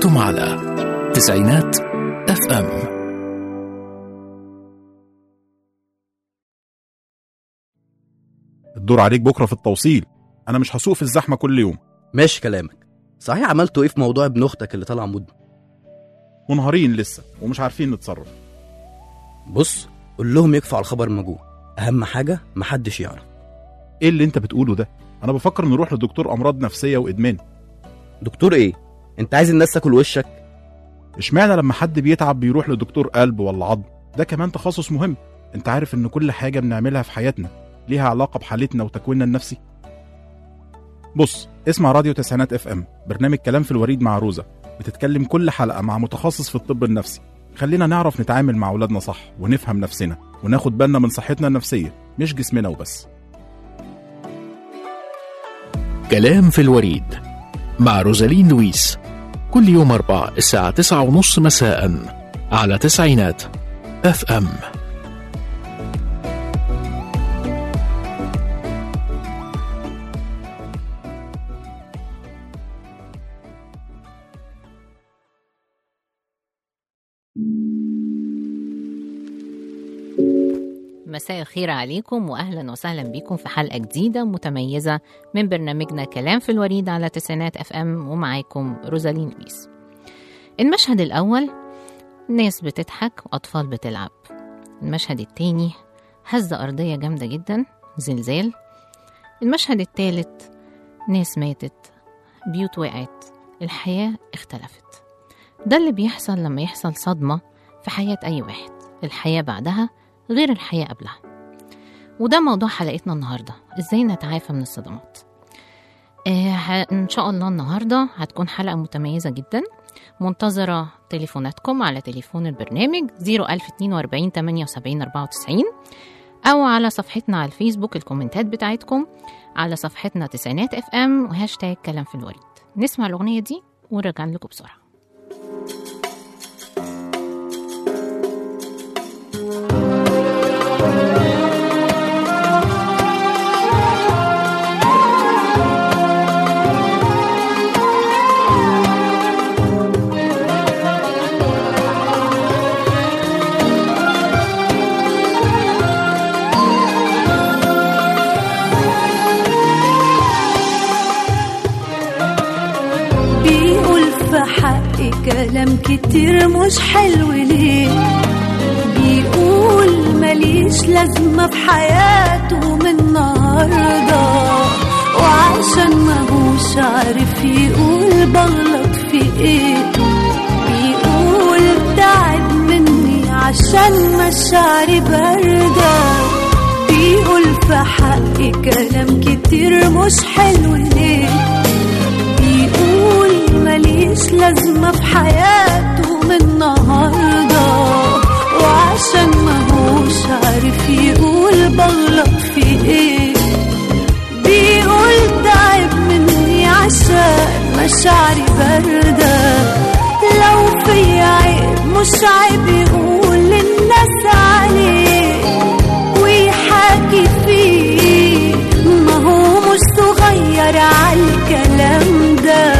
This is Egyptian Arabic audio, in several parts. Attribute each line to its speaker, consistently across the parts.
Speaker 1: أنتم على تسعينات اف ام
Speaker 2: الدور عليك بكره في التوصيل انا مش هسوق في الزحمه كل يوم
Speaker 3: ماشي كلامك صحيح عملتوا ايه في موضوع ابن اختك اللي طالع مدمن
Speaker 2: منهارين لسه ومش عارفين نتصرف
Speaker 3: بص قول لهم يكفوا على الخبر الموجود اهم حاجه محدش يعرف
Speaker 2: ايه اللي انت بتقوله ده انا بفكر نروح لدكتور امراض نفسيه وادمان
Speaker 3: دكتور ايه انت عايز الناس تاكل وشك
Speaker 2: اشمعنى لما حد بيتعب بيروح لدكتور قلب ولا عظم ده كمان تخصص مهم انت عارف ان كل حاجه بنعملها في حياتنا ليها علاقه بحالتنا وتكويننا النفسي بص اسمع راديو تسعينات اف ام برنامج كلام في الوريد مع روزا بتتكلم كل حلقه مع متخصص في الطب النفسي خلينا نعرف نتعامل مع اولادنا صح ونفهم نفسنا وناخد بالنا من صحتنا النفسيه مش جسمنا وبس
Speaker 1: كلام في الوريد مع روزالين لويس كل يوم أربع الساعة تسعة ونص مساء على تسعينات اف ام
Speaker 4: مساء الخير عليكم واهلا وسهلا بكم في حلقه جديده متميزه من برنامجنا كلام في الوريد على تسعينات اف ام ومعاكم روزالين لويس المشهد الاول ناس بتضحك واطفال بتلعب المشهد التاني هزه ارضيه جامده جدا زلزال المشهد التالت ناس ماتت بيوت وقعت الحياه اختلفت ده اللي بيحصل لما يحصل صدمه في حياه اي واحد الحياه بعدها غير الحياة قبلها وده موضوع حلقتنا النهاردة ازاي نتعافى من الصدمات آه ه- ان شاء الله النهاردة هتكون حلقة متميزة جدا منتظرة تليفوناتكم على تليفون البرنامج 01042 78 94 أو على صفحتنا على الفيسبوك الكومنتات بتاعتكم على صفحتنا تسعينات اف ام وهاشتاج كلام في الوريد نسمع الأغنية دي ونرجع لكم بسرعة
Speaker 5: بيقول في حقي كلام كتير مش حلو ليه بيقول ماليش لازمة في حياته من النهاردة وعشان ماهوش عارف يقول بغلط في ايه بيقول تعب مني عشان مشاعري باردة بيقول في حقي كلام كتير مش حلو ليه بيقول ماليش لازمة في حياته من النهاردة وعشان ماهوش عارف يقول بغلط في ايه بيقول تعب مني عشان مشاعري باردة لو في عيب مش عيب يقول للناس عليه ويحاكي فيه ما هو مش صغير على الكلام ده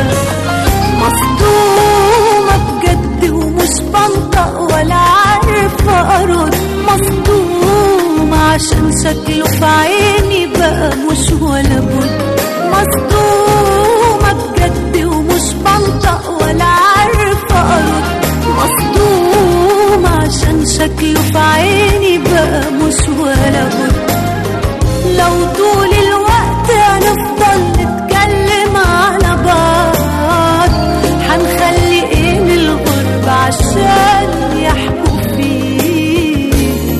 Speaker 5: مصدومة بجد ومش بنطق ولا عارفة أرد مصدومة عشان شكله في عيني بقى مش ولا بد مصدومة بجد ومش بنطق ولا عارفة أرد مصدومة عشان شكله في عيني بقى مش ولا بد لو طول الوقت هنفضل نتكلم على بعض هنخلي ايه من الغرب عشان يحكوا فيه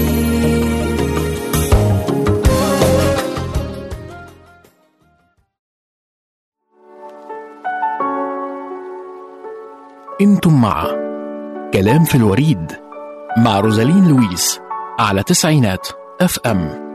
Speaker 1: انتم مع كلام في الوريد مع روزالين لويس على تسعينات اف ام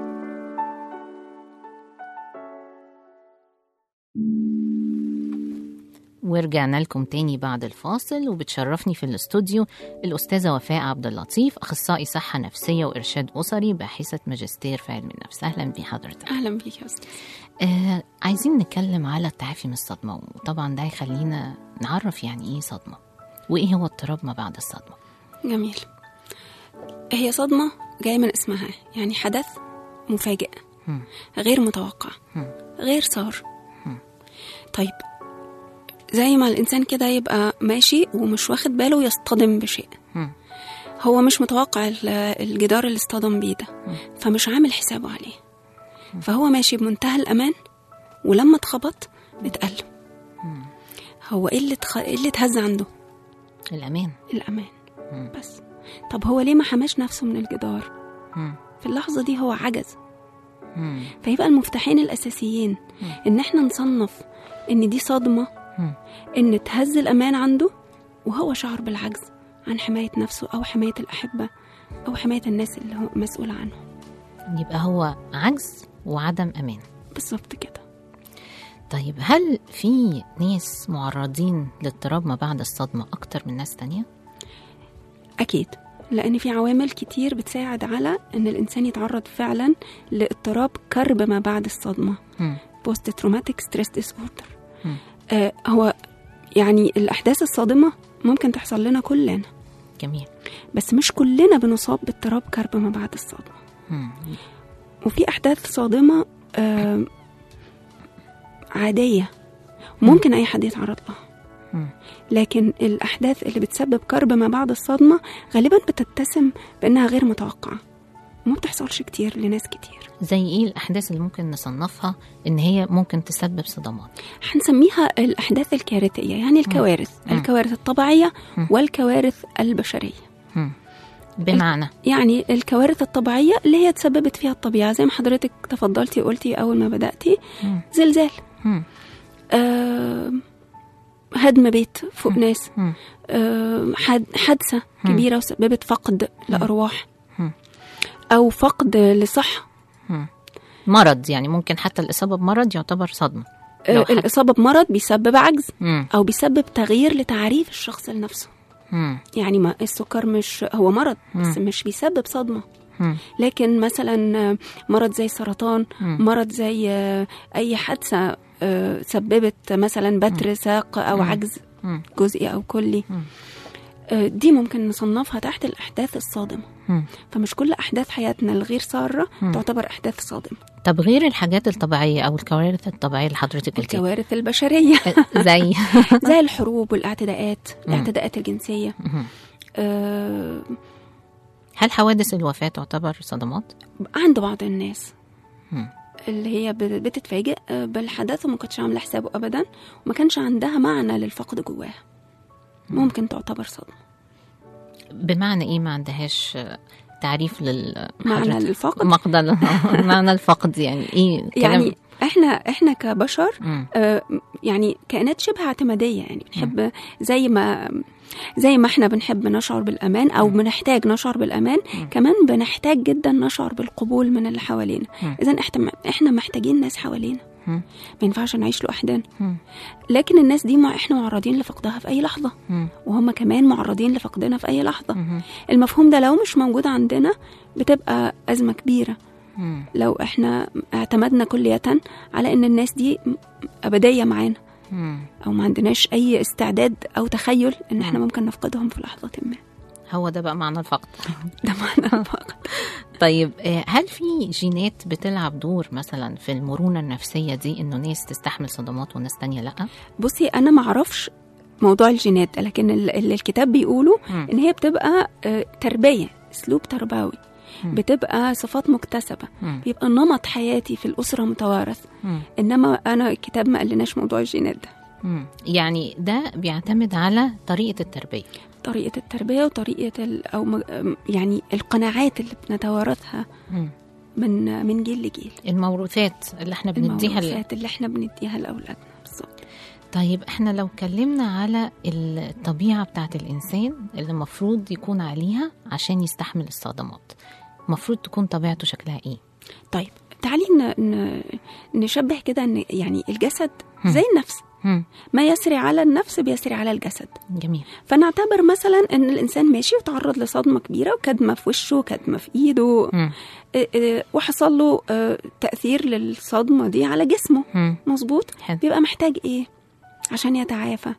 Speaker 4: ورجعنا لكم تاني بعد الفاصل وبتشرفني في الاستوديو الأستاذة وفاء عبد اللطيف أخصائي صحة نفسية وإرشاد أسري باحثة ماجستير في علم النفس أهلا بحضرتك
Speaker 6: اهلا بيك يا استاذ
Speaker 4: آه عايزين نتكلم على التعافي من الصدمة وطبعا ده هيخلينا نعرف يعني ايه صدمه وايه هو اضطراب ما بعد الصدمه
Speaker 6: جميل هي صدمة جاية من اسمها يعني حدث مفاجئ
Speaker 4: مم.
Speaker 6: غير متوقع
Speaker 4: مم.
Speaker 6: غير صار طيب زي ما الإنسان كده يبقى ماشي ومش واخد باله يصطدم بشيء
Speaker 4: مم.
Speaker 6: هو مش متوقع ال- الجدار اللي اصطدم بيه ده فمش عامل حسابه عليه فهو ماشي بمنتهى الأمان ولما اتخبط اتقل هو ايه اللي اتخ... ايه اللي اتهز عنده
Speaker 4: الامان
Speaker 6: الأمان بس طب هو ليه ما حماش نفسه من الجدار
Speaker 4: مم.
Speaker 6: في اللحظة دي هو عجز
Speaker 4: مم.
Speaker 6: فيبقى المفتاحين الأساسيين إن إحنا نصنف إن دي صدمة
Speaker 4: مم.
Speaker 6: إن تهز الأمان عنده وهو شعر بالعجز عن حماية نفسه أو حماية الأحبة أو حماية الناس اللي هو مسؤول عنهم
Speaker 4: يبقى هو عجز وعدم امان
Speaker 6: بالظبط كده
Speaker 4: طيب هل في ناس معرضين لاضطراب ما بعد الصدمه اكتر من ناس تانية
Speaker 6: أكيد لأن في عوامل كتير بتساعد على إن الإنسان يتعرض فعلا لاضطراب كرب ما بعد الصدمة
Speaker 4: مم.
Speaker 6: بوست تروماتيك ستريس ديس اوردر
Speaker 4: مم.
Speaker 6: آه هو يعني الأحداث الصادمة ممكن تحصل لنا كلنا
Speaker 4: جميل
Speaker 6: بس مش كلنا بنصاب باضطراب كرب ما بعد الصدمة
Speaker 4: مم.
Speaker 6: وفي أحداث صادمة آه عادية ممكن أي حد يتعرض لها
Speaker 4: مم.
Speaker 6: لكن الأحداث اللي بتسبب كرب ما بعد الصدمة غالبا بتتسم بأنها غير متوقعة وما بتحصلش كتير لناس كتير
Speaker 4: زي ايه الاحداث اللي ممكن نصنفها ان هي ممكن تسبب صدمات
Speaker 6: هنسميها الأحداث الكارثية يعني الكوارث
Speaker 4: مم.
Speaker 6: الكوارث الطبيعية
Speaker 4: مم.
Speaker 6: والكوارث البشرية
Speaker 4: مم. بمعنى
Speaker 6: يعني الكوارث الطبيعية اللي هي تسببت فيها الطبيعة زي ما حضرتك تفضلتي وقلتي أول ما بدأتي
Speaker 4: مم.
Speaker 6: زلزال
Speaker 4: مم.
Speaker 6: آه هدم بيت فوق
Speaker 4: مم.
Speaker 6: ناس
Speaker 4: مم.
Speaker 6: آه حد- حادثة
Speaker 4: مم.
Speaker 6: كبيرة وسببت فقد لأرواح
Speaker 4: مم.
Speaker 6: أو فقد لصحة
Speaker 4: مرض يعني ممكن حتى الاصابه بمرض يعتبر صدمه لو
Speaker 6: آه
Speaker 4: حد-
Speaker 6: الإصابة بمرض بيسبب عجز
Speaker 4: مم.
Speaker 6: أو بيسبب تغيير لتعريف الشخص لنفسه
Speaker 4: مم.
Speaker 6: يعني ما السكر مش هو مرض بس
Speaker 4: مم.
Speaker 6: مش بيسبب صدمة
Speaker 4: مم.
Speaker 6: لكن مثلا آه، مرض زي السرطان
Speaker 4: مم.
Speaker 6: مرض زي آه، أي حادثة آه، سببت مثلا بتر ساق أو
Speaker 4: مم.
Speaker 6: عجز
Speaker 4: مم.
Speaker 6: جزئي أو كلي
Speaker 4: مم.
Speaker 6: آه، دي ممكن نصنفها تحت الأحداث الصادمة
Speaker 4: مم.
Speaker 6: فمش كل أحداث حياتنا الغير سارة
Speaker 4: مم.
Speaker 6: تعتبر أحداث صادمة
Speaker 4: طب غير الحاجات الطبيعيه او الكوارث الطبيعيه اللي حضرتك قلتيها
Speaker 6: الكوارث البشرية
Speaker 4: زي
Speaker 6: زي الحروب والاعتداءات
Speaker 4: مم.
Speaker 6: الاعتداءات الجنسية
Speaker 4: مم.
Speaker 6: آه،
Speaker 4: هل حوادث الوفاه تعتبر صدمات
Speaker 6: عند بعض الناس
Speaker 4: مم.
Speaker 6: اللي هي ب- بتتفاجئ آه، بالحدث وما كانتش عامله حسابه ابدا وما كانش عندها معنى للفقد جواها ممكن تعتبر صدمه
Speaker 4: بمعنى ايه ما عندهاش آه، تعريف لل
Speaker 6: معنى
Speaker 4: حضرتك؟
Speaker 6: للفقد
Speaker 4: مقدر معنى الفقد يعني ايه كلام
Speaker 6: يعني احنا احنا كبشر
Speaker 4: مم.
Speaker 6: آه، يعني كائنات شبه اعتماديه يعني بنحب زي ما زي ما احنا بنحب نشعر بالامان او بنحتاج نشعر بالامان كمان بنحتاج جدا نشعر بالقبول من اللي حوالينا
Speaker 4: مم.
Speaker 6: اذا احنا احنا محتاجين ناس حوالينا
Speaker 4: مم.
Speaker 6: ما ينفعش نعيش لوحدنا
Speaker 4: مم.
Speaker 6: لكن الناس دي ما احنا معرضين لفقدها في اي لحظه
Speaker 4: مم.
Speaker 6: وهم كمان معرضين لفقدنا في اي لحظه
Speaker 4: مم.
Speaker 6: المفهوم ده لو مش موجود عندنا بتبقى ازمه كبيره
Speaker 4: مم.
Speaker 6: لو احنا اعتمدنا كلية على ان الناس دي ابدية معانا
Speaker 4: مم.
Speaker 6: او ما عندناش اي استعداد او تخيل ان احنا
Speaker 4: مم.
Speaker 6: ممكن نفقدهم في لحظة ما
Speaker 4: هو ده بقى معنى الفقد
Speaker 6: ده معنى فقط
Speaker 4: طيب آه، هل في جينات بتلعب دور مثلا في المرونة النفسية دي انه ناس تستحمل صدمات وناس تانية لا
Speaker 6: بصي انا ما اعرفش موضوع الجينات ده لكن ال- اللي الكتاب بيقوله
Speaker 4: مم.
Speaker 6: ان هي بتبقى آه، تربية اسلوب تربوي
Speaker 4: مم.
Speaker 6: بتبقى صفات مكتسبة
Speaker 4: مم.
Speaker 6: بيبقى نمط حياتي في الأسرة متوارث
Speaker 4: مم.
Speaker 6: إنما أنا الكتاب ما قالناش موضوع الجينات ده
Speaker 4: مم. يعني ده بيعتمد على طريقة التربية
Speaker 6: طريقة التربية وطريقة ال أو م- يعني القناعات اللي بنتوارثها
Speaker 4: مم.
Speaker 6: من من جيل لجيل
Speaker 4: الموروثات اللي احنا بنديها ل...
Speaker 6: الموروثات اللي احنا بنديها لاولادنا بالظبط
Speaker 4: طيب احنا لو اتكلمنا على الطبيعة بتاعت الإنسان اللي المفروض يكون عليها عشان يستحمل الصدمات المفروض تكون طبيعته شكلها ايه
Speaker 6: طيب تعالي ن... ن... نشبه كده ان يعني الجسد
Speaker 4: هم.
Speaker 6: زي النفس
Speaker 4: مم.
Speaker 6: ما يسري على النفس بيسري على الجسد
Speaker 4: جميل
Speaker 6: فنعتبر مثلا ان الانسان ماشي وتعرض لصدمه كبيره وكدمه في وشه كدمه في ايده
Speaker 4: مم.
Speaker 6: إيه إيه، وحصل له آه، تاثير للصدمه دي على جسمه
Speaker 4: مم.
Speaker 6: مظبوط
Speaker 4: حلو
Speaker 6: بيبقى محتاج ايه عشان يتعافى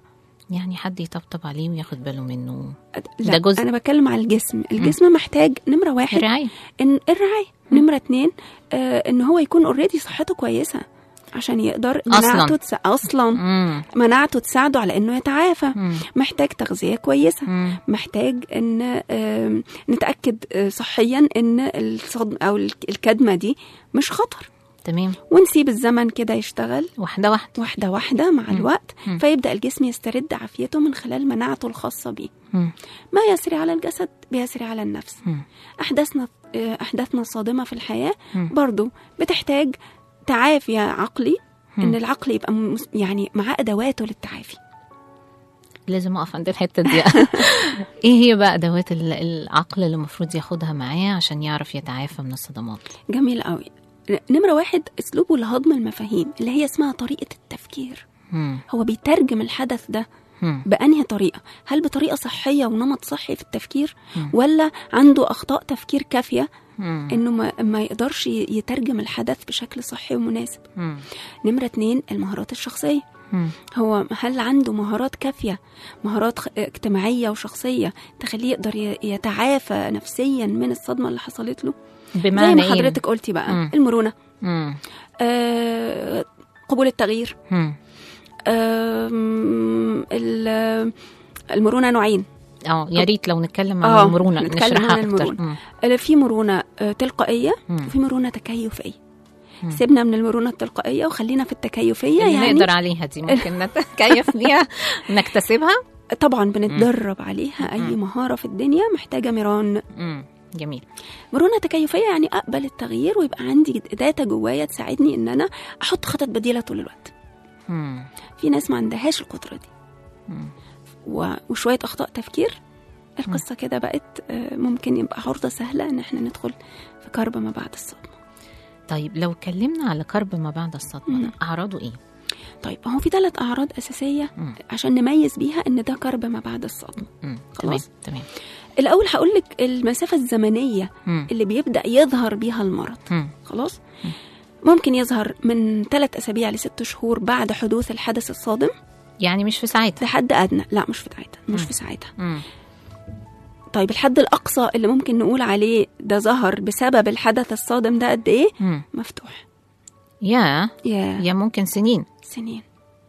Speaker 4: يعني حد يطبطب عليه وياخد باله منه
Speaker 6: لا
Speaker 4: ده جزء.
Speaker 6: انا بتكلم على الجسم الجسم محتاج نمره واحد
Speaker 4: رعاية
Speaker 6: ان الرعايه نمره اتنين آه ان هو يكون اوريدي صحته كويسه عشان يقدر
Speaker 4: أصلاً.
Speaker 6: مناعته تس... اصلا
Speaker 4: مم.
Speaker 6: مناعته تساعده على انه يتعافى
Speaker 4: مم.
Speaker 6: محتاج تغذيه كويسه
Speaker 4: مم.
Speaker 6: محتاج ان آم، نتاكد آه، صحيا ان الصدمه او الك- الكدمه دي مش خطر
Speaker 4: تمام
Speaker 6: ونسيب الزمن كده يشتغل
Speaker 4: واحدة واحدة
Speaker 6: واحده واحده مع الوقت
Speaker 4: مم.
Speaker 6: فيبدا الجسم يسترد عافيته من خلال مناعته الخاصه بيه
Speaker 4: مم.
Speaker 6: ما يسري على الجسد بيسري على النفس
Speaker 4: مم.
Speaker 6: احداثنا آه، احداثنا الصادمه في الحياه
Speaker 4: مم.
Speaker 6: برضو بتحتاج تعافي عقلي
Speaker 4: مم.
Speaker 6: ان العقل يبقى مس- يعني معاه ادواته للتعافي
Speaker 4: لازم اقف عند الحته دي ايه هي بقى ادوات ال- العقل اللي المفروض ياخدها معاه عشان يعرف يتعافى من الصدمات
Speaker 6: جميل قوي نمرة واحد اسلوبه لهضم المفاهيم اللي هي اسمها طريقة التفكير
Speaker 4: مم.
Speaker 6: هو بيترجم الحدث ده
Speaker 4: مم.
Speaker 6: بأنهي طريقة هل بطريقة صحية ونمط صحي في التفكير
Speaker 4: مم.
Speaker 6: ولا عنده أخطاء تفكير كافية
Speaker 4: مم.
Speaker 6: إنه ما, ما يقدرش ي- يترجم الحدث بشكل صحي ومناسب
Speaker 4: مم.
Speaker 6: نمرة اتنين المهارات الشخصية
Speaker 4: مم.
Speaker 6: هو هل عنده مهارات كافية مهارات خ- اجتماعية وشخصية تخليه يقدر ي- يتعافى نفسيا من الصدمة اللي حصلت له زي
Speaker 4: بمعنى
Speaker 6: ما
Speaker 4: ايه
Speaker 6: حضرتك قلتي بقى
Speaker 4: مم.
Speaker 6: المرونة
Speaker 4: مم.
Speaker 6: آه، قبول التغيير
Speaker 4: مم.
Speaker 6: آم، ال- المرونة نوعين
Speaker 4: اه يا ريت لو نتكلم عن
Speaker 6: آه،
Speaker 4: المرونه
Speaker 6: نتكلم
Speaker 4: نشرحها
Speaker 6: عن
Speaker 4: اكتر
Speaker 6: المرونة.
Speaker 4: مم.
Speaker 6: آه، في مرونة آه، تلقائية
Speaker 4: مم.
Speaker 6: وفي مرونة تكيفية
Speaker 4: مم.
Speaker 6: سيبنا من المرونة التلقائية وخلينا في التكيفية
Speaker 4: اللي
Speaker 6: يعني
Speaker 4: نقدر عليها دي ممكن نتكيف بيها نكتسبها
Speaker 6: طبعا بنتدرب عليها أي
Speaker 4: مم.
Speaker 6: مهارة في الدنيا محتاجة مران
Speaker 4: مم. جميل
Speaker 6: مرونة تكيفية يعني أقبل التغيير ويبقى عندي داتا جوايا تساعدني إن أنا أحط خطط بديلة طول الوقت
Speaker 4: مم.
Speaker 6: في ناس ما عندهاش القدرة دي
Speaker 4: مم.
Speaker 6: و- وشوية أخطاء تفكير القصة كده بقت آه، ممكن يبقى عرضة سهلة إن احنا ندخل في كرب ما بعد الصدمة
Speaker 4: طيب لو اتكلمنا على كرب ما بعد الصدمه
Speaker 6: مم.
Speaker 4: ده اعراضه ايه
Speaker 6: طيب هو في ثلاث أعراض أساسية
Speaker 4: مم.
Speaker 6: عشان نميز بيها إن ده كرب ما بعد الصدمة
Speaker 4: مم. تمام
Speaker 6: خلاص.
Speaker 4: تمام
Speaker 6: الأول هقول لك المسافة الزمنية
Speaker 4: مم.
Speaker 6: اللي بيبدأ يظهر بيها المرض
Speaker 4: مم.
Speaker 6: خلاص ممكن يظهر من ثلاث أسابيع لست شهور بعد حدوث الحدث الصادم
Speaker 4: يعني مش في ساعتها
Speaker 6: لحد أدنى لا مش في ساعتها مش
Speaker 4: مم.
Speaker 6: في ساعتها
Speaker 4: مم.
Speaker 6: طيب الحد الأقصى اللي ممكن نقول عليه ده ظهر بسبب الحدث الصادم ده قد إيه
Speaker 4: مم.
Speaker 6: مفتوح
Speaker 4: يا
Speaker 6: يا
Speaker 4: يا ممكن سنين
Speaker 6: سنين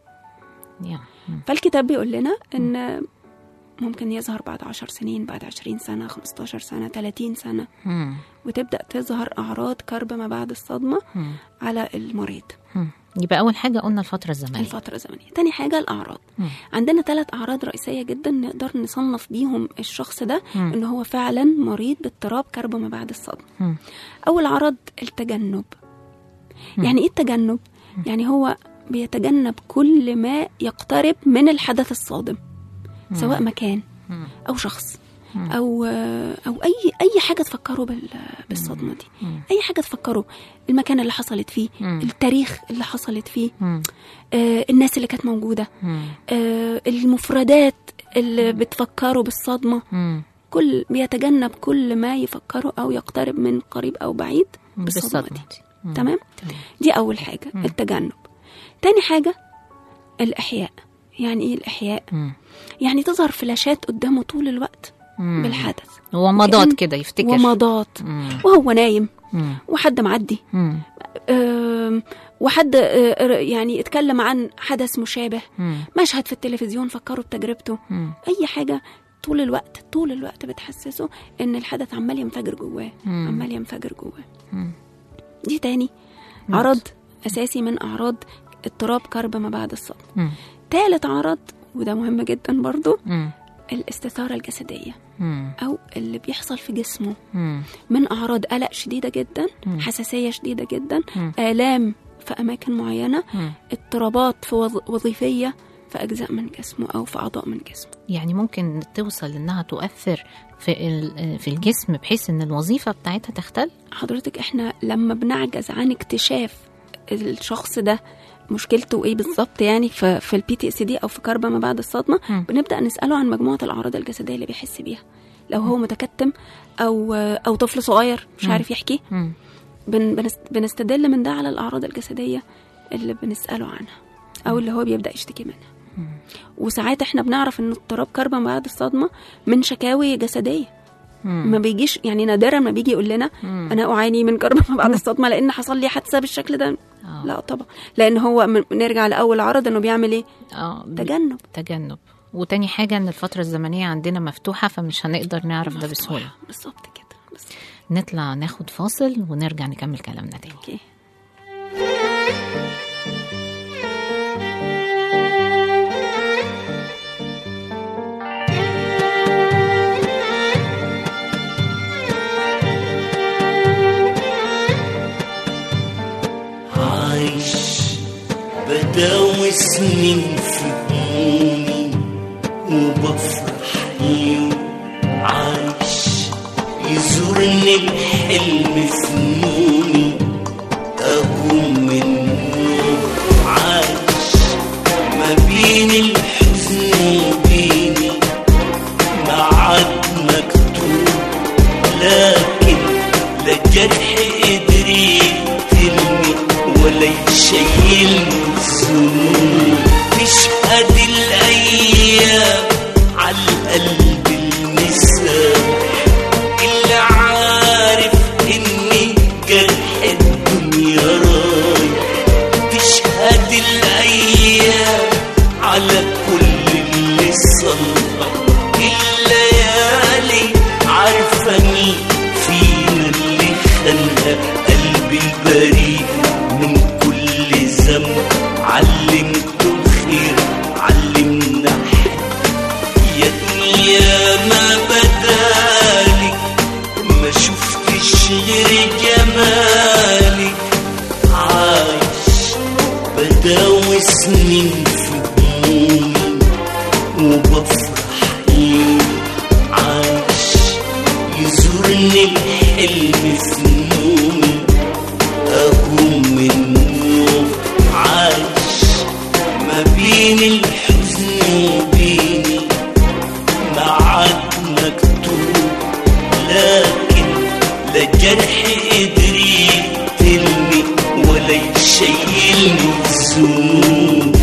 Speaker 4: يا مم.
Speaker 6: فالكتاب بيقول لنا ان ممكن يظهر بعد عشر سنين بعد عشرين سنة 15 سنة 30 سنة
Speaker 4: مم.
Speaker 6: وتبدأ تظهر أعراض كرب ما بعد الصدمة
Speaker 4: مم.
Speaker 6: على المريض
Speaker 4: مم. يبقى اول حاجه قلنا الفتره الزمنيه
Speaker 6: الفترة الزمنية تاني حاجة الأعراض
Speaker 4: مم.
Speaker 6: عندنا ثلاث أعراض رئيسية جدا نقدر نصنف بيهم الشخص ده
Speaker 4: مم.
Speaker 6: إن هو فعلا مريض باضطراب كرب ما بعد الصدمة
Speaker 4: مم.
Speaker 6: أول عرض التجنب
Speaker 4: مم.
Speaker 6: يعني إيه التجنب؟ يعني هو بيتجنب كل ما يقترب من الحدث الصادم سواء مكان
Speaker 4: مم.
Speaker 6: او شخص
Speaker 4: مم.
Speaker 6: او او اي اي حاجه تفكروا بال- بالصدمه دي
Speaker 4: مم.
Speaker 6: اي حاجه تفكروا المكان اللي حصلت فيه
Speaker 4: مم.
Speaker 6: التاريخ اللي حصلت فيه
Speaker 4: مم.
Speaker 6: آه الناس اللي كانت موجوده
Speaker 4: مم.
Speaker 6: آه المفردات اللي بتفكروا بالصدمه
Speaker 4: مم.
Speaker 6: كل بيتجنب كل ما يفكروا او يقترب من قريب او بعيد بالصدمه
Speaker 4: بالصدمه
Speaker 6: دي
Speaker 4: دي مم.
Speaker 6: تمام
Speaker 4: تمام
Speaker 6: دي اول حاجه
Speaker 4: مم.
Speaker 6: التجنب تاني حاجه الاحياء يعني ايه الاحياء
Speaker 4: مم.
Speaker 6: يعني تظهر فلاشات قدامه طول الوقت
Speaker 4: مم.
Speaker 6: بالحدث
Speaker 4: ومضات
Speaker 6: كأن-
Speaker 4: كده يفتكر
Speaker 6: ومضات
Speaker 4: مم.
Speaker 6: وهو نايم
Speaker 4: مم.
Speaker 6: وحد معدي
Speaker 4: مم.
Speaker 6: آم، وحد آه، يعني اتكلم عن حدث مشابه
Speaker 4: مم.
Speaker 6: مشهد في التلفزيون فكروا بتجربته
Speaker 4: مم.
Speaker 6: اي حاجه طول الوقت طول الوقت بتحسسه ان الحدث عمال ينفجر جواه
Speaker 4: مم.
Speaker 6: عمال ينفجر جواه
Speaker 4: مم.
Speaker 6: دي تاني
Speaker 4: مم.
Speaker 6: عرض اساسي من اعراض اضطراب كرب ما بعد الصدمه
Speaker 4: مم.
Speaker 6: تالت عرض وده مهم جدا برضو
Speaker 4: مم.
Speaker 6: الاستثاره الجسديه
Speaker 4: مم.
Speaker 6: او اللي بيحصل في جسمه
Speaker 4: مم.
Speaker 6: من اعراض قلق شديده جدا
Speaker 4: مم.
Speaker 6: حساسيه شديده جدا
Speaker 4: مم.
Speaker 6: الام في اماكن معينه
Speaker 4: مم.
Speaker 6: اضطرابات في وظ- وظيفيه في اجزاء من جسمه او في اعضاء من جسمه
Speaker 4: يعني ممكن توصل انها تؤثر في ال- في الجسم بحيث ان الوظيفه بتاعتها تختل
Speaker 6: حضرتك احنا لما بنعجز عن اكتشاف الشخص ده مشكلته ايه بالظبط يعني في في البي تي اس دي او في كربه ما بعد الصدمه
Speaker 4: مم.
Speaker 6: بنبدا نساله عن مجموعه الاعراض الجسديه اللي بيحس بيها لو هو متكتم او او طفل صغير مش
Speaker 4: مم.
Speaker 6: عارف يحكي
Speaker 4: مم.
Speaker 6: بن بنست- بنستدل من ده على الاعراض الجسديه اللي بنساله عنها او اللي هو بيبدا يشتكي منها وساعات احنا بنعرف ان اضطراب كرب ما بعد الصدمه من شكاوي جسديه ما بيجيش يعني نادرا ما بيجي يقول لنا انا اعاني من كرب ما بعد الصدمه لان حصل لي حادثه بالشكل ده
Speaker 4: آه.
Speaker 6: لا طبعا لان هو من- نرجع لاول عرض انه بيعمل ايه
Speaker 4: اه
Speaker 6: تجنب
Speaker 4: تجنب وتاني حاجة ان الفترة الزمنية عندنا مفتوحة فمش هنقدر نعرف ده بسهولة
Speaker 6: بالظبط كده بس
Speaker 4: نطلع ناخد فاصل ونرجع نكمل كلامنا تاني
Speaker 6: اوكي
Speaker 7: عايش بداوي سنين في همومي وبفرح يوم عايش يزورني الحلم في نومي أقوم من النوم عايش ما بين الحزن وبيني معاد مكتوب لكن لا جرح قدر يقتلني ولا يشيلني الذنوب تشهد الايام على القلب المسامح اللي عارف اني جرح الدنيا رايح تشهد الايام على كل اللي صلح الليالي عارفاني فينا اللي خلى قلبي البريء من كل ذنب علمته الخير علمنا حب يا دنيا ما بدالك ما شفتش غير جمالك عايش بداوي سنين في همومي وبفرح يوم عايش يزورني الحلم في نومي أقوم من النوم عايش ما بين الحزن وبيني معاد مكتوب لكن لا جرح قدر يقتلني ولا يشيلني الذنوب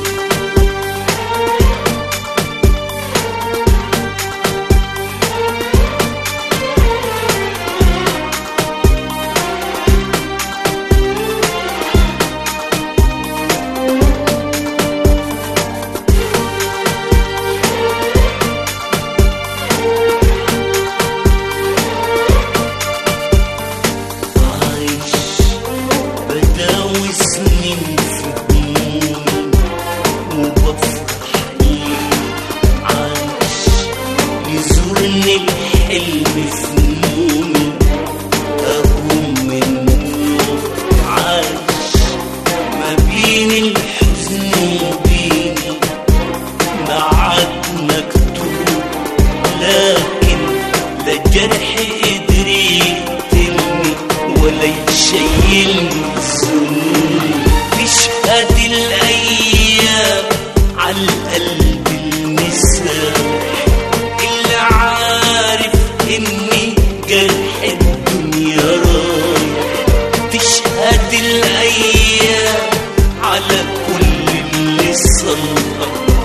Speaker 7: عايش بداوي سنين في همومي وبفرح يوم عايش يزورني الحلم في نومي أقوم من النوم عايش ما بين الحزن وبيني معاد مكتوب لكن لا جرح قدر يقتلني ولا يشيلني الذنوب تشهد الايام على القلب المسامح اللي عارف اني جرح الدنيا رايح تشهد الايام على كل اللي صلى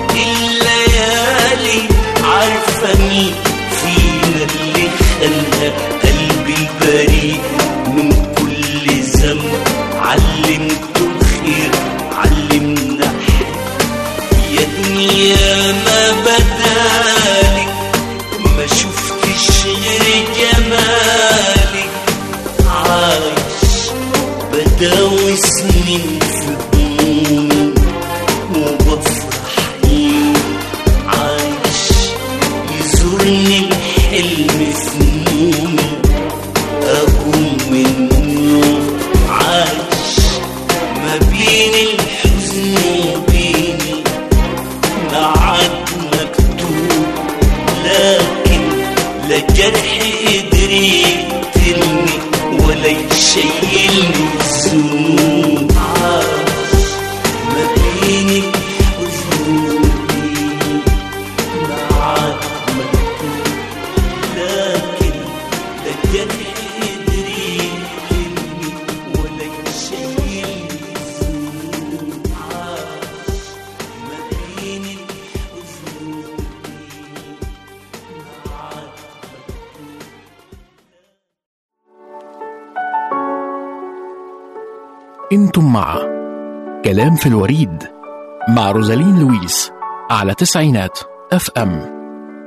Speaker 7: الليالي عارفاني فينا اللي خلى قلبي البريء من كل ذنب علمته الخير علمنا حب يا دنيا ما بدالك ما شفتش غير جمالك عايش بداوي سنين في همومي وبفرح يوم عايش يزورني الحلم في نومي أقوم من النوم عايش ما بين الحزن وبيني معاد مكتوب لكن لا جرح قدر يقتلني ولا يشيلني الذنوب عايش ما بين الحزن وبيني معاد مكتوب لكن لا جرح قدر يقتلني ولا يشيلني الذنوب عايش ما بين
Speaker 1: انتم مع كلام في الوريد مع روزالين لويس على تسعينات اف ام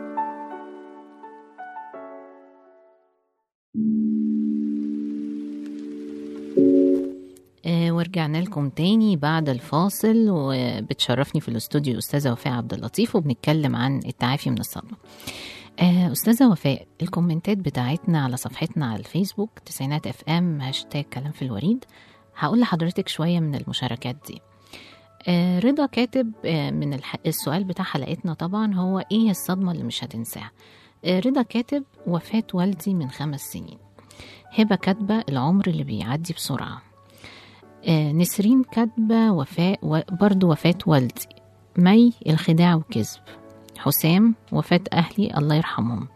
Speaker 4: آه، ورجعنا لكم تاني بعد الفاصل وبتشرفني في الاستوديو أستاذة وفاء عبد اللطيف وبنتكلم عن التعافي من الصدمة آه، أستاذة وفاء الكومنتات بتاعتنا على صفحتنا على الفيسبوك تسعينات اف ام هاشتاج كلام في الوريد هقول لحضرتك شوية من المشاركات دي آه، رضا كاتب آه، من الح... السؤال بتاع حلقتنا طبعا هو ايه الصدمة اللي مش هتنساها آه، رضا كاتب وفاة والدي من خمس سنين هبة كاتبة العمر اللي بيعدي بسرعة آه، نسرين كاتبة وفاة و... برضو وفاة والدي مي الخداع وكذب حسام وفاة أهلي الله يرحمهم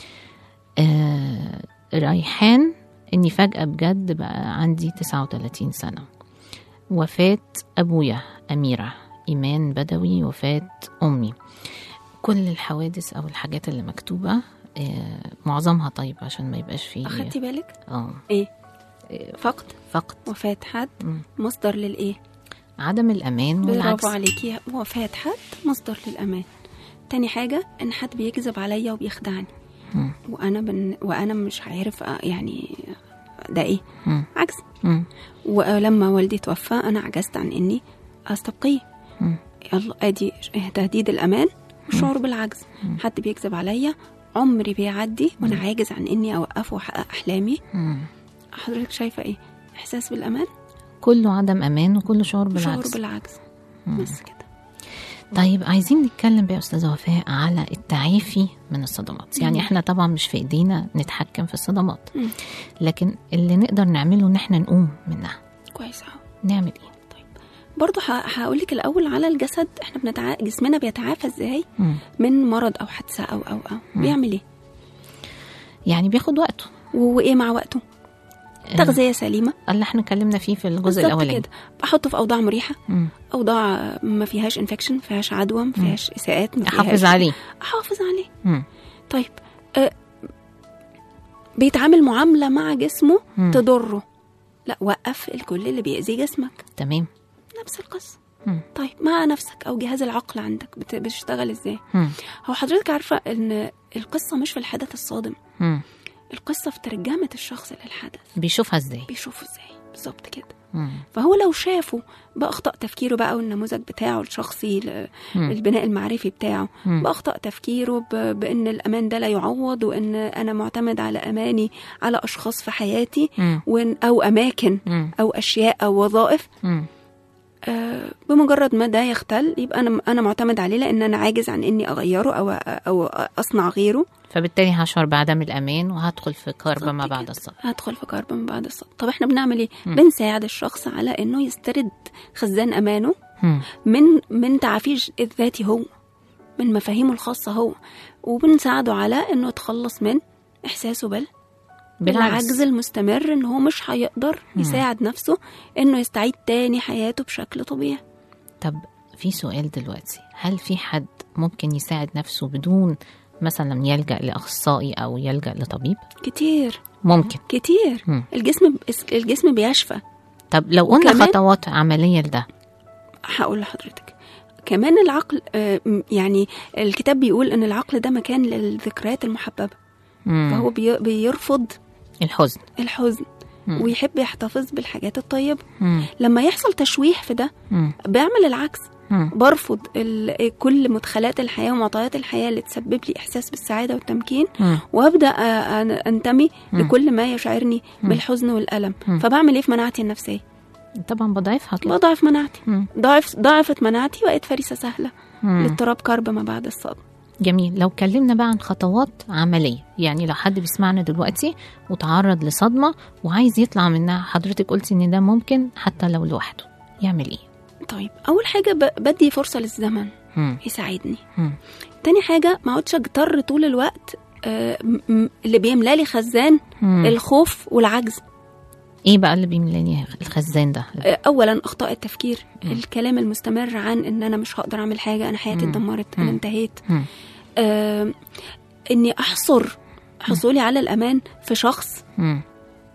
Speaker 4: آه، ريحان إني فجأة بجد بقى عندي 39 سنة وفاة أبويا أميرة إيمان بدوي وفاة أمي كل الحوادث أو الحاجات اللي مكتوبة آه، معظمها طيب عشان ما يبقاش فيه
Speaker 6: اخدتي بالك
Speaker 4: اه
Speaker 6: ايه فقد
Speaker 4: فقط
Speaker 6: وفاة حد
Speaker 4: مم.
Speaker 6: مصدر للايه
Speaker 4: عدم الأمان والعكس
Speaker 6: برافو عليكي وفاة حد مصدر للامان تاني حاجة ان حد بيكذب عليا وبيخدعني
Speaker 4: مم.
Speaker 6: وانا بن... وانا مش عارف أ- يعني ده ايه
Speaker 4: مم.
Speaker 6: عجز
Speaker 4: مم.
Speaker 6: ولما والدي توفى انا عجزت عن اني استبقيه
Speaker 4: مم.
Speaker 6: يلا ادي تهديد الامان والشعور بالعجز حد بيكذب عليا عمري بيعدي وانا عاجز عن اني اوقفه واحقق احلامي
Speaker 4: مم.
Speaker 6: حضرتك شايفه ايه احساس بالامان
Speaker 4: كله عدم أمان وكله شعور
Speaker 6: شعور
Speaker 4: بالعكس
Speaker 6: بالعجز
Speaker 4: مم.
Speaker 6: بس كده
Speaker 4: طيب عايزين نتكلم بقى يا استاذه وفاء على التعافي من الصدمات يعني
Speaker 6: مم.
Speaker 4: احنا طبعا مش في ايدينا نتحكم في الصدمات
Speaker 6: مم.
Speaker 4: لكن اللي نقدر نعمله ان احنا نقوم منها
Speaker 6: كويس اهو
Speaker 4: نعمل ايه
Speaker 6: برضه هقول لك الاول على الجسد احنا بنتع... جسمنا بيتعافى ازاي
Speaker 4: مم.
Speaker 6: من مرض او حادثه او او او بيعمل ايه
Speaker 4: يعني بياخد وقته
Speaker 6: وايه مع وقته تغذيه سليمه
Speaker 4: اللي احنا اتكلمنا فيه في الجزء
Speaker 6: بالظبط
Speaker 4: الاولاني
Speaker 6: كده بحطه في اوضاع مريحه
Speaker 4: مم.
Speaker 6: اوضاع ما فيهاش انفكشن ما فيهاش عدوى ما فيهاش اساءات ما
Speaker 4: احافظ
Speaker 6: فيهاش
Speaker 4: عليه
Speaker 6: احافظ عليه
Speaker 4: مم.
Speaker 6: طيب أه بيتعامل معامله مع جسمه
Speaker 4: مم.
Speaker 6: تضره لا وقف الكل اللي بيأذي جسمك
Speaker 4: تمام
Speaker 6: نفس القصه
Speaker 4: مم.
Speaker 6: طيب مع نفسك او جهاز العقل عندك بت- بتشتغل ازاي
Speaker 4: مم.
Speaker 6: هو حضرتك عارفه ان القصه مش في الحدث الصادم
Speaker 4: مم.
Speaker 6: القصه في ترجمه الشخص للحدث
Speaker 4: بيشوفها ازاي
Speaker 6: بيشوفه ازاي بالظبط كده
Speaker 4: مم.
Speaker 6: فهو لو شافه باخطاء تفكيره بقى والنموذج بتاعه الشخصي ل-
Speaker 4: مم.
Speaker 6: البناء المعرفي بتاعه
Speaker 4: مم.
Speaker 6: باخطاء تفكيره ب- بان الامان ده لا يعوض وان انا معتمد على اماني على اشخاص في حياتي
Speaker 4: مم.
Speaker 6: وإن او اماكن
Speaker 4: مم.
Speaker 6: او اشياء او وظائف
Speaker 4: مم.
Speaker 6: آه، بمجرد ما ده يختل يبقى انا انا معتمد عليه لان انا عاجز عن اني اغيره او او اصنع غيره
Speaker 4: فبالتالي هشعر بعدم الامان وهدخل في كربة
Speaker 6: بالظبط
Speaker 4: ما بعد
Speaker 6: كده.
Speaker 4: الصدمة
Speaker 6: هدخل في كرب من بعد الصدمه طب احنا بنعمل ايه
Speaker 4: مم.
Speaker 6: بنساعد الشخص على انه يسترد خزان امانه
Speaker 4: مم.
Speaker 6: من من تعافيه الذاتي هو من مفاهيمه الخاصه هو وبنساعده على انه يتخلص من احساسه بال بالعجز
Speaker 4: بالعكس
Speaker 6: المستمر ان هو مش هيقدر يساعد نفسه انه يستعيد تاني حياته بشكل طبيعي
Speaker 4: طب في سؤال دلوقتي هل في حد ممكن يساعد نفسه بدون مثلا يلجأ لأخصائي أو يلجأ لطبيب
Speaker 6: كتير
Speaker 4: ممكن
Speaker 6: كتير
Speaker 4: مم.
Speaker 6: الجسم الجسم بيشفى
Speaker 4: طب لو قلنا
Speaker 6: وكمان-
Speaker 4: خطوات عملية لده
Speaker 6: هقول لحضرتك كمان العقل آه، م- يعني الكتاب بيقول ان العقل ده مكان للذكريات المحببه
Speaker 4: مم.
Speaker 6: فهو بي- بيرفض
Speaker 4: الحزن
Speaker 6: الحزن
Speaker 4: مم.
Speaker 6: ويحب يحتفظ بالحاجات الطيبه
Speaker 4: مم.
Speaker 6: لما يحصل تشويه في ده
Speaker 4: مم.
Speaker 6: بعمل العكس
Speaker 4: مم.
Speaker 6: برفض ال- كل مدخلات الحياه ومعطيات الحياه اللي تسبب لي احساس بالسعاده والتمكين
Speaker 4: مم.
Speaker 6: وابدا آه، أن- انتمي
Speaker 4: مم.
Speaker 6: لكل ما يشعرني بالحزن والالم
Speaker 4: مم.
Speaker 6: فبعمل ايه في مناعتي النفسيه
Speaker 4: طبعا بضعفها طبعا
Speaker 6: بضعف مناعتي
Speaker 4: مم.
Speaker 6: ضعف ضعفت مناعتي بقيت فريسه سهله
Speaker 4: مم.
Speaker 6: لاضطراب كرب ما بعد الصدمه
Speaker 4: جميل لو اتكلمنا بقى عن خطوات عملية يعني لو حد بيسمعنا دلوقتي وتعرض لصدمة وعايز يطلع منها حضرتك قلتي ان ده ممكن حتى لو لوحده يعمل ايه
Speaker 6: طيب اول حاجه ب- بدي فرصه للزمن
Speaker 4: مم.
Speaker 6: يساعدني
Speaker 4: مم.
Speaker 6: تاني حاجه ما اقعدش اجتر طول الوقت آه، م- م- اللي بيملى لي خزان
Speaker 4: مم.
Speaker 6: الخوف والعجز
Speaker 4: ايه بقى اللي بيملاني الخزان ده
Speaker 6: آه، اولا اخطاء التفكير الكلام المستمر عن ان انا مش هقدر اعمل حاجه انا حياتي
Speaker 4: مم.
Speaker 6: اتدمرت
Speaker 4: مم.
Speaker 6: انا انتهيت
Speaker 4: مم.
Speaker 6: آه، اني احصر حصولي على الامان في شخص
Speaker 4: مم.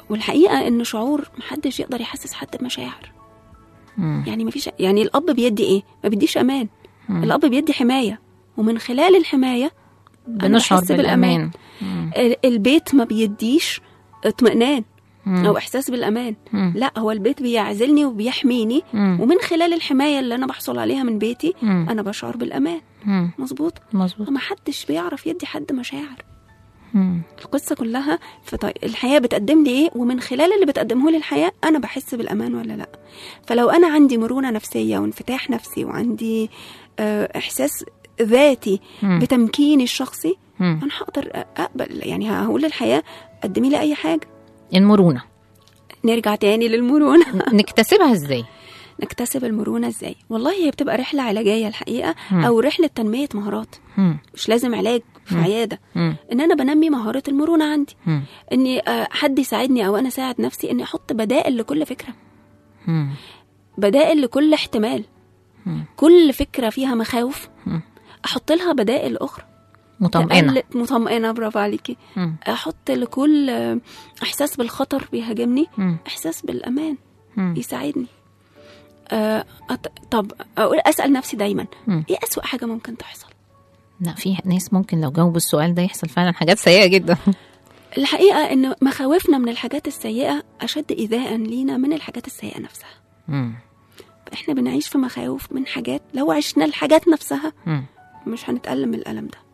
Speaker 6: والحقيقه ان شعور محدش يقدر يحسس حد بمشاعر
Speaker 4: مم.
Speaker 6: يعني مفيش يعني الاب بيدي ايه ما بيديش امان
Speaker 4: مم.
Speaker 6: الاب بيدي حمايه ومن خلال الحمايه
Speaker 4: بنشعر
Speaker 6: بحس بالأمان.
Speaker 4: بالامان مم.
Speaker 6: ال- البيت ما بيديش اطمئنان
Speaker 4: مم.
Speaker 6: او احساس بالامان
Speaker 4: مم.
Speaker 6: لا هو البيت بيعزلني وبيحميني
Speaker 4: مم.
Speaker 6: ومن خلال الحمايه اللي انا بحصل عليها من بيتي
Speaker 4: مم.
Speaker 6: انا بشعر بالامان
Speaker 4: مم.
Speaker 6: مظبوط
Speaker 4: مظبوط
Speaker 6: ما حدش بيعرف يدي حد مشاعر
Speaker 4: مم.
Speaker 6: القصه كلها في طي... الحياه بتقدم لي ايه ومن خلال اللي بتقدمه لي الحياه انا بحس بالامان ولا لا فلو انا عندي مرونه نفسيه وانفتاح نفسي وعندي آه، احساس ذاتي
Speaker 4: مم.
Speaker 6: بتمكيني الشخصي
Speaker 4: مم.
Speaker 6: انا هقدر اقبل يعني هقول للحياه قدمي لي اي حاجه
Speaker 4: المرونه
Speaker 6: نرجع تاني للمرونه
Speaker 4: نكتسبها ازاي
Speaker 6: نكتسب المرونه ازاي والله هي بتبقى رحله علاجيه الحقيقه
Speaker 4: مم.
Speaker 6: او رحله تنميه مهارات
Speaker 4: مم.
Speaker 6: مش لازم علاج في
Speaker 4: مم.
Speaker 6: عياده
Speaker 4: مم.
Speaker 6: ان انا بنمي مهاره المرونه عندي
Speaker 4: مم.
Speaker 6: اني آه، حد يساعدني او انا اساعد نفسي اني احط بدائل لكل فكره
Speaker 4: مم.
Speaker 6: بدائل لكل احتمال
Speaker 4: مم.
Speaker 6: كل فكره فيها مخاوف
Speaker 4: مم.
Speaker 6: احط لها بدائل اخرى
Speaker 4: مطمئنه
Speaker 6: تقل- مطمئنه برافو عليكي
Speaker 4: مم.
Speaker 6: احط لكل آه، احساس بالخطر بيهاجمني
Speaker 4: مم.
Speaker 6: احساس بالامان
Speaker 4: مم.
Speaker 6: يساعدني آه، أط- طب اقول اسال نفسي دايما
Speaker 4: مم.
Speaker 6: ايه اسوا حاجه ممكن تحصل
Speaker 4: لا في ناس ممكن لو جاوبوا السؤال ده يحصل فعلا حاجات سيئه جدا
Speaker 6: الحقيقه ان مخاوفنا من الحاجات السيئه اشد ايذاء لينا من الحاجات السيئه نفسها
Speaker 4: مم.
Speaker 6: احنا بنعيش في مخاوف من حاجات لو عشنا الحاجات نفسها
Speaker 4: مم.
Speaker 6: مش هنتألم من الألم ده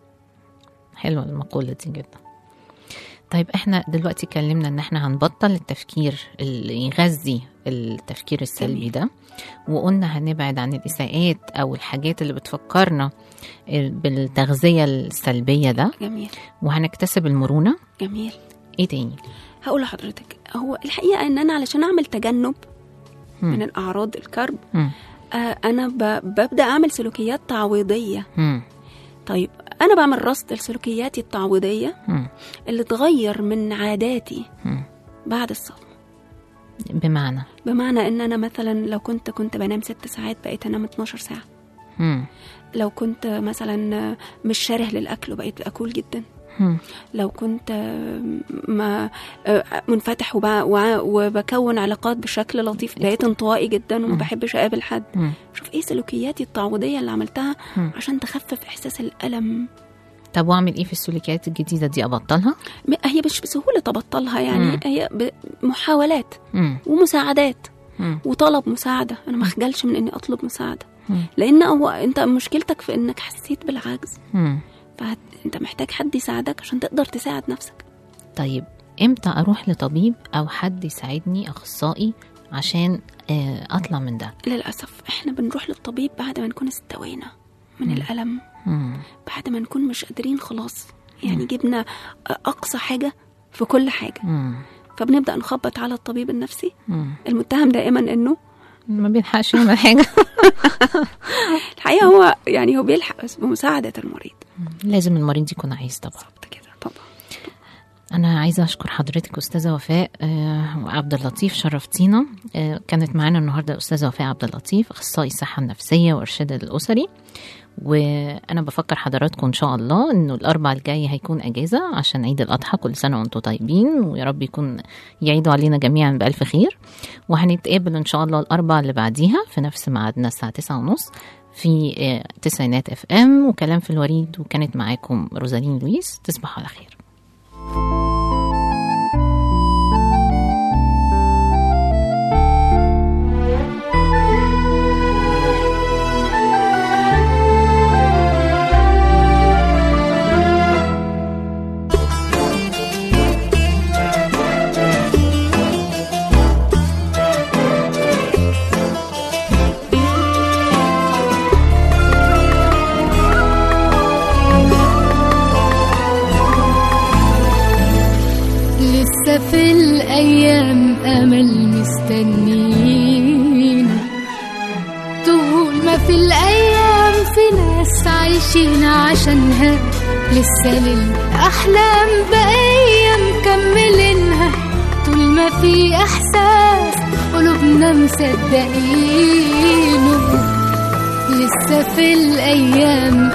Speaker 4: حلوه المقوله دي جدا طيب احنا دلوقتي اتكلمنا ان احنا هنبطل التفكير اللي يغذي التفكير السلبي
Speaker 6: جميل.
Speaker 4: ده وقلنا هنبعد عن الاساءات او الحاجات اللي بتفكرنا بالتغذيه السلبيه ده
Speaker 6: جميل
Speaker 4: وهنكتسب المرونه
Speaker 6: جميل
Speaker 4: ايه تاني
Speaker 6: هقول لحضرتك هو الحقيقة إن أنا علشان أعمل تجنب
Speaker 4: مم.
Speaker 6: من الأعراض الكرب
Speaker 4: مم.
Speaker 6: آه أنا ب- ببدأ أعمل سلوكيات تعويضية
Speaker 4: مم.
Speaker 6: طيب أنا بعمل رصد لسلوكياتي التعويضية
Speaker 4: مم.
Speaker 6: اللي تغير من عاداتي
Speaker 4: مم.
Speaker 6: بعد الصدمة
Speaker 4: بمعنى
Speaker 6: بمعنى إن أنا مثلا لو كنت كنت بنام ست ساعات بقيت أنام 12 ساعة
Speaker 4: مم.
Speaker 6: لو كنت مثلا مش شره للأكل وبقيت أكل جدا
Speaker 4: مم.
Speaker 6: لو كنت ما منفتح وب- وع- وبكون علاقات بشكل لطيف بقيت انطوائي جدا وما بحبش اقابل حد
Speaker 4: مم.
Speaker 6: شوف ايه سلوكياتي التعويضيه اللي عملتها
Speaker 4: مم.
Speaker 6: عشان تخفف احساس الالم
Speaker 4: طب واعمل ايه في السلوكيات الجديده دي ابطلها
Speaker 6: م- هي مش بسهوله تبطلها يعني
Speaker 4: مم.
Speaker 6: هي ب- محاولات
Speaker 4: مم.
Speaker 6: ومساعدات
Speaker 4: مم.
Speaker 6: وطلب مساعده انا ما اخجلش من اني اطلب مساعده
Speaker 4: مم.
Speaker 6: لان هو انت مشكلتك في انك حسيت بالعجز
Speaker 4: مم.
Speaker 6: فانت محتاج حد يساعدك عشان تقدر تساعد نفسك
Speaker 4: طيب امتى اروح لطبيب او حد يساعدني اخصائي عشان آه، اطلع من ده
Speaker 6: للاسف احنا بنروح للطبيب بعد ما نكون استوينا من الالم
Speaker 4: مم.
Speaker 6: بعد ما نكون مش قادرين خلاص يعني جبنا اقصى حاجه في كل حاجه
Speaker 4: مم.
Speaker 6: فبنبدا نخبط على الطبيب النفسي
Speaker 4: مم.
Speaker 6: المتهم دائما انه
Speaker 4: ما بيلحقش يعمل حاجه
Speaker 6: الحقيقه هو يعني هو بيلحق بس بمساعده المريض
Speaker 4: لازم المريض يكون عايز طبعا
Speaker 6: بالظبط كده طبعا
Speaker 4: انا عايزه اشكر حضرتك استاذه وفاء آه، وعبد اللطيف شرفتينا آه، كانت معانا النهارده استاذه وفاء عبد اللطيف اخصائي الصحه النفسيه وارشاد الاسري وانا بفكر حضراتكم ان شاء الله انه الاربع الجاي هيكون اجازه عشان عيد الاضحى كل سنه وانتم طيبين ويا رب يكون يعيدوا علينا جميعا بالف خير وهنتقابل ان شاء الله الاربع اللي بعديها في نفس ميعادنا الساعه 9 ونص في آه، تسعينات اف ام وكلام في الوريد وكانت معاكم روزالين لويس تصبحوا على خير
Speaker 8: لسه في الأيام أمل مستنين طول ما في الأيام في ناس عايشين عشانها لسه للأحلام بقية مكملينها طول ما في إحساس قلوبنا مصدقينه لسه في الأيام